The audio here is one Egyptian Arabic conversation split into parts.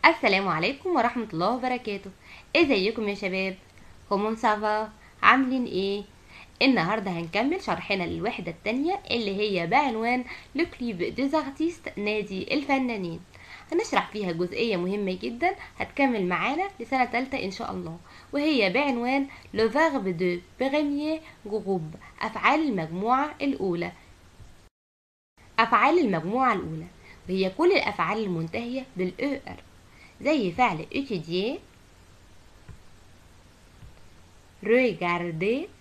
السلام عليكم ورحمة الله وبركاته ازيكم يا شباب كومون سافا عاملين ايه النهاردة هنكمل شرحنا للوحدة التانية اللي هي بعنوان لو كليب ديز ارتيست نادي الفنانين هنشرح فيها جزئية مهمة جدا هتكمل معانا لسنة تالتة ان شاء الله وهي بعنوان لو فيرب دو بريمير جروب افعال المجموعة الاولى افعال المجموعة الاولى وهي كل الافعال المنتهية بالاو ار زي فعل étudier regarder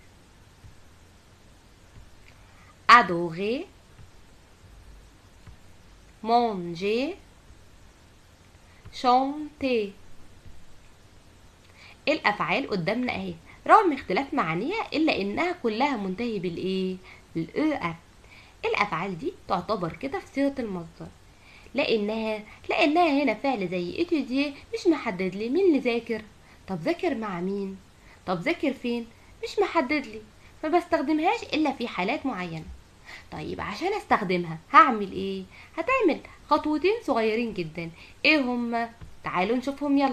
adorer manger chanter الافعال قدامنا اهي رغم اختلاف معانيها الا انها كلها منتهي بالايه بالاو ار الافعال دي تعتبر كده في صيغه المصدر لانها لانها هنا فعل زي اتيديه مش محدد لي مين اللي ذاكر طب ذاكر مع مين طب ذاكر فين مش محدد لي ما بستخدمهاش الا في حالات معينه طيب عشان استخدمها هعمل ايه هتعمل خطوتين صغيرين جدا ايه هما تعالوا نشوفهم يلا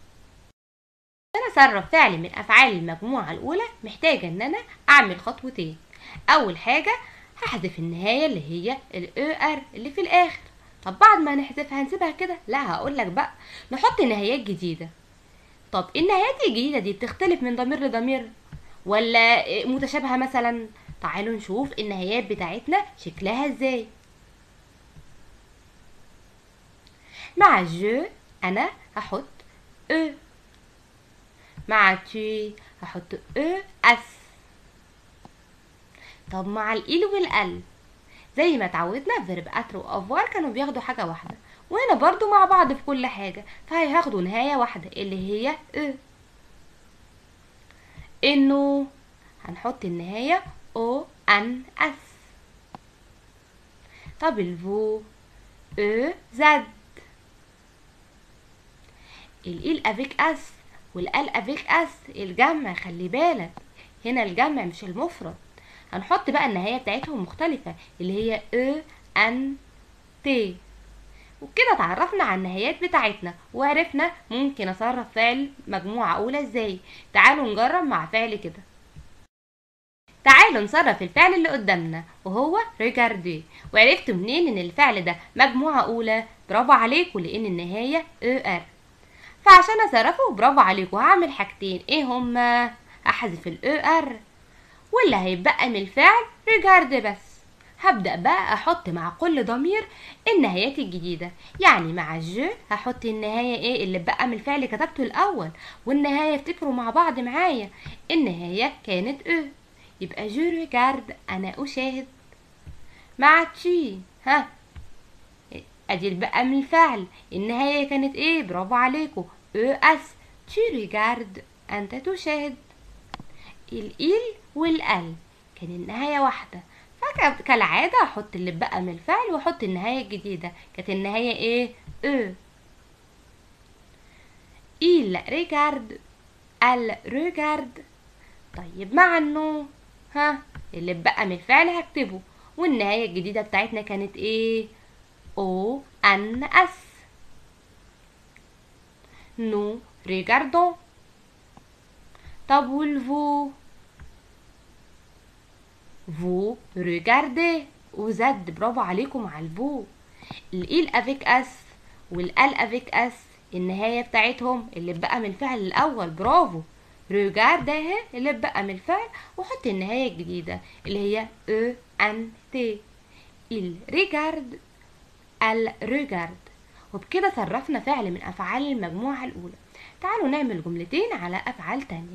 عشان اصرف فعل من افعال المجموعه الاولى محتاجه ان انا اعمل خطوتين اول حاجه هحذف النهايه اللي هي الاو ار اللي في الاخر طب بعد ما نحذفها هنسيبها كده لا هقول لك بقى نحط نهايات جديده طب النهايات الجديده دي بتختلف من ضمير لضمير ولا متشابهه مثلا تعالوا نشوف النهايات بتاعتنا شكلها ازاي مع جو انا هحط او مع تي هحط او اس طب مع الإل والال زي ما اتعودنا فيرب اتر وافوار كانوا بياخدوا حاجه واحده وهنا برضو مع بعض في كل حاجه فهياخدوا نهايه واحده اللي هي او انه هنحط النهايه او ان اس طب الفو او زد الإل افيك اس والال افيك اس الجمع خلي بالك هنا الجمع مش المفرد هنحط بقى النهاية بتاعتهم مختلفة اللي هي او ان تي وبكده اتعرفنا على النهايات بتاعتنا وعرفنا ممكن اصرف فعل مجموعة اولى ازاي تعالوا نجرب مع فعل كده تعالوا نصرف الفعل اللي قدامنا وهو ريجاردي وعرفتوا منين ان الفعل ده مجموعة اولى برافو عليكم لان النهاية او ار فعشان اصرفه برافو عليكم هعمل حاجتين ايه هما هحذف الاو ار واللي هيبقى من الفعل ريجارد بس هبدأ بقى أحط مع كل ضمير النهايات الجديدة يعني مع الجو هحط النهاية ايه اللي بقى من الفعل كتبته الأول والنهاية افتكروا مع بعض معايا النهاية كانت او يبقى جو ريجارد أنا أشاهد مع تشي ها ادي بقى من الفعل النهاية كانت ايه برافو عليكم او اس تشي ريجارد انت تشاهد الإيل والال كان النهاية واحدة فكالعادة أحط اللي بقى من الفعل وأحط النهاية الجديدة كانت النهاية إيه؟ أو il regarde elle regarde طيب مع النو ها اللي بقى من الفعل هكتبه والنهاية الجديدة بتاعتنا كانت إيه؟ او ان اس nous regardons طب والفو vous regardez وزد برافو عليكم على الفو الإيل افيك اس والال افيك اس النهاية بتاعتهم اللي بقى من الفعل الأول برافو ريجارد اهي اللي بقى من الفعل وحط النهاية الجديدة اللي هي او ان تي il regarde ال regarde وبكده صرفنا فعل من أفعال المجموعة الأولى تعالوا نعمل جملتين على أفعال تانية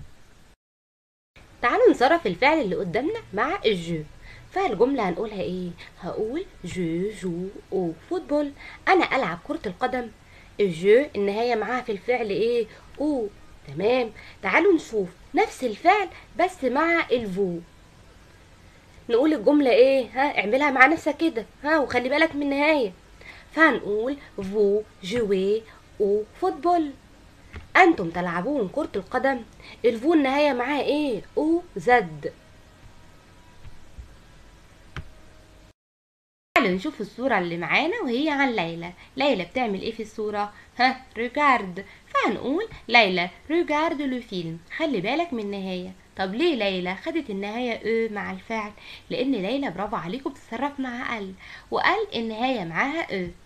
تعالوا نصرف الفعل اللي قدامنا مع الجو فالجملة هنقولها ايه هقول جو جو او فوتبول انا العب كرة القدم الجو النهاية معاها في الفعل ايه او تمام تعالوا نشوف نفس الفعل بس مع الفو نقول الجملة ايه ها اعملها مع نفسك كده ها وخلي بالك من النهاية فهنقول فو جوي او فوتبول انتم تلعبون كرة القدم الفو النهاية معاه ايه او زد تعالوا نشوف الصورة اللي معانا وهي عن ليلى ليلى بتعمل ايه في الصورة ها ريجارد فهنقول ليلى ريجارد لو فيلم خلي بالك من النهاية طب ليه ليلى خدت النهاية او مع الفعل لان ليلى برافو عليكم بتتصرف مع ال وقال النهاية معاها او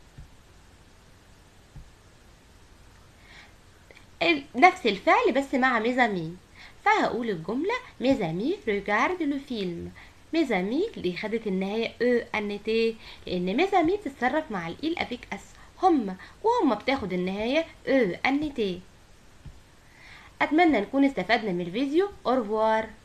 نفس الفعل بس مع ميزامين فهقول الجملة ميزامي ريجارد لو فيلم ميزامي اللي خدت النهاية او ان تي لان ميزامي بتتصرف مع الايل افيك اس هم وهم بتاخد النهاية او ان تي اتمنى نكون استفدنا من الفيديو اورفوار